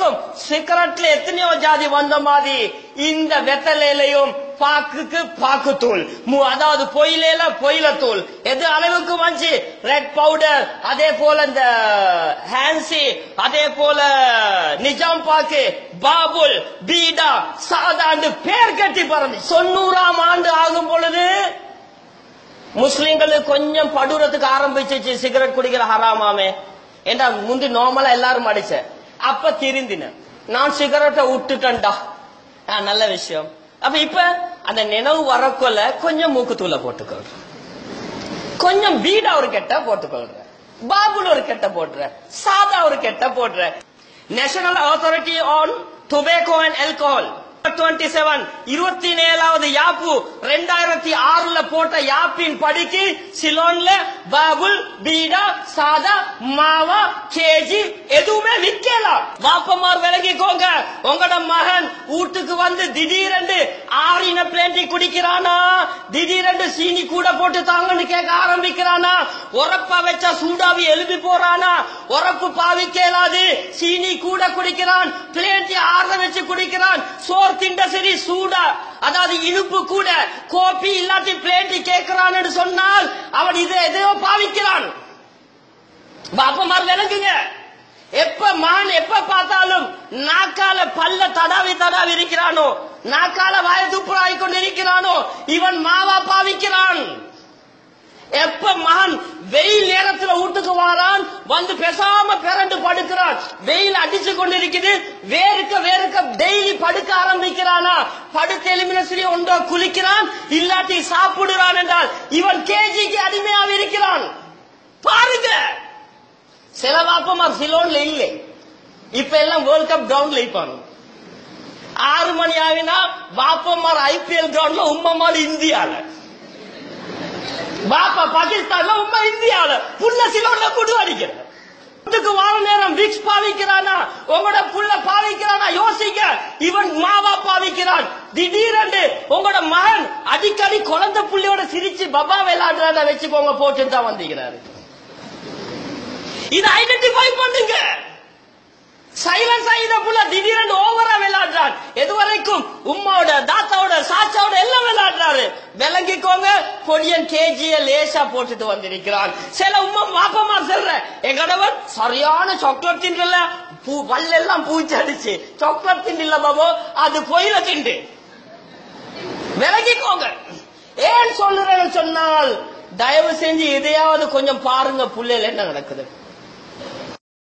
இருக்கும் சிகரெட்ல எத்தனையோ ஜாதி வந்த மாதிரி இந்த வெத்தலையிலையும் பாக்குக்கு பாக்குத்தூள் மு- அதாவது பொயிலேல பொயிலத்தூள் எது அளவுக்கு வந்துச்சு ரெட் பவுடர் அதே போல இந்த ஹான்சி அதே போல நிஜாம் பாக்கு பாபுல் பீடா சாதாண்டு பேர் கட்டி பறந்து தொண்ணூறாம் ஆண்டு ஆகும் பொழுது முஸ்லிம்கள் கொஞ்சம் படுறதுக்கு ஆரம்பிச்சிச்சு சிகரெட் குடிக்கிற ஹராமாமே ஏண்டா முந்தி நார்மலா எல்லாரும் அடிச்ச அப்ப திருந்தின நான் சிகரெட்டை விட்டுட்டேன்டா ஆ, நல்ல விஷயம் அப்ப இப்ப அந்த நினைவு வரக்குள்ள கொஞ்சம் மூக்குத்தூள போட்டுக்கொள்றேன் கொஞ்சம் பீடா ஒரு கெட்ட போட்டுக்கொள்றேன் பாபுல் ஒரு கெட்ட போடுறேன் சாதா ஒரு கெட்ட போடுறேன் National Authority on Tobacco and Alcohol twenty seven இருபத்தி ஏழாவது யாப்பு ரெண்டாயிரத்தி ஆறுல போட்ட யாப்பின் படிக்கு சிலோன்ல பாபுல் பீடா சாதா மாவா கேஜி எதுவுமே விக்கலாம் வாப்பமார் விலகிக்கோங்க உங்களோட மகன் வீட்டுக்கு வந்து திடீரென்று ஆறின பிளேண்டி குடிக்கிறானா திடீரென்று சீனி கூட போட்டு தாங்கன்னு கேட்க ஆரம்பிக்கிறானா உரப்பா வச்சா சூடாவி எழுப்பி போறானா உரப்பு பாவிக்க இயலாது சீனி கூட குடிக்கிறான் பிளேண்டி ஆற வச்சு குடிக்கிறான் சோர் திண்ட சரி சூடா அதாவது இனிப்பு கூட கோப்பி இல்லாட்டி பிளேண்டி கேட்கிறான்னு சொன்னால் அவன் இதை எதையோ பாவிக்கிறான் பாப்பமார் விளங்குங்க எப்ப மான் எப்ப பார்த்தாலும் நாக்கால பல்ல தடாவி தடாவி இருக்கிறானோ நாக்கால வாய துப்புராய் கொண்டு இருக்கிறானோ இவன் மாவா பாவிக்கிறான் எப்ப மகன் வெயில் நேரத்துல வீட்டுக்கு வாரான் வந்து பேசாம பிறண்டு படுக்கிறான் வெயில் அடிச்சு கொண்டு இருக்குது வேறுக்க வேறுக்க டெய்லி படுக்க ஆரம்பிக்கிறானா படுத்து எலிமினேசரி ஒன்றோ குளிக்கிறான் இல்லாட்டி சாப்பிடுறான் என்றால் இவன் கேஜிக்கு அடிமையாக இருக்கிறான் பாருங்க சில வாப்பமார் சிலோன்ல இல்லை இப்ப எல்லாம் வேர்ல்ட் கப் கிரவுண்ட்ல இருப்பாங்க ஆறு மணி ஆகினா வாப்பமார் ஐபிஎல் கிரவுண்ட்ல உம்மமார் இந்தியால பாப்பா பாகிஸ்தான்ல உம்மா இந்தியால புள்ள சிலோன்ல குடு அடிக்கிற இதுக்கு வார நேரம் விக்ஸ் பாவிக்கிறானா உங்களோட புள்ள பாவிக்கிறானா யோசிக்க இவன் மாவா பாவிக்கிறான் திடீரென்று உங்களோட மகன் அடிக்கடி குழந்தை புள்ளையோட சிரிச்சு பபா விளையாடுறத வச்சுக்கோங்க போட்டு தான் வந்திருக்கிறாரு இதை ஐடென்டிஃபை பண்ணுங்க சைலன்ஸ் ஆகித புள்ள திடீரென்று ஓவரா விளையாடுறான் எதுவரைக்கும் உம்மாவோட தாத்தாவோட சாச்சாவோட எல்லாம் விளையாடுறாரு விளங்கிக்கோங்க பொடியன் கேஜிய லேசா போட்டுட்டு வந்திருக்கிறான் சில உம்மா பாப்பமா சொல்ற எங்கடவன் சரியான சாக்லேட் தின்றல பூ பல்லெல்லாம் பூச்சி அடிச்சு சாக்லேட் திண்டில்ல பாபோ அது பொயில திண்டு விலகிக்கோங்க ஏன் சொல்லுறேன்னு சொன்னால் தயவு செஞ்சு இதையாவது கொஞ்சம் பாருங்க புள்ளையில என்ன நடக்குது